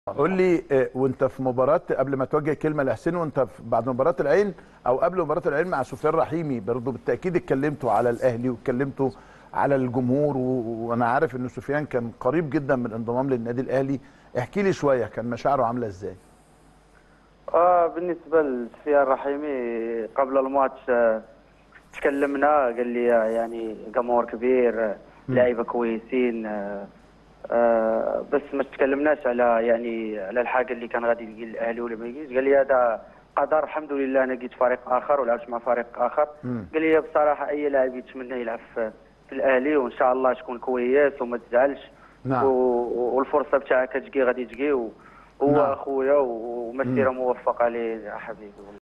قول لي آه، وانت في مباراه قبل ما توجه كلمه لحسين وانت في- بعد مباراه العين او قبل مباراه العين مع سفيان رحيمي برضه بالتاكيد اتكلمتوا على الاهلي واتكلمتوا على الجمهور و- وانا عارف ان سفيان كان قريب جدا من الانضمام للنادي الاهلي احكي لي شويه كان مشاعره عامله ازاي آه بالنسبة لسفيان الرحيمي قبل الماتش آه، تكلمنا قال لي يعني جمهور كبير آه، لعيبة كويسين آه، آه، بس ما تكلمناش على يعني على الحاجة اللي كان غادي يلقي الأهلي ولا ما يلقيش قال لي هذا قدر الحمد لله أنا لقيت فريق آخر ولعبت مع فريق آخر مم. قال لي بصراحة أي لاعب يتمنى يلعب في في الأهلي وإن شاء الله تكون كويس وما تزعلش نعم. و- والفرصة بتاعك كتجي غادي تجي و- هو نعم. اخويا ومسيره موفقه ليه يا حبيبي والله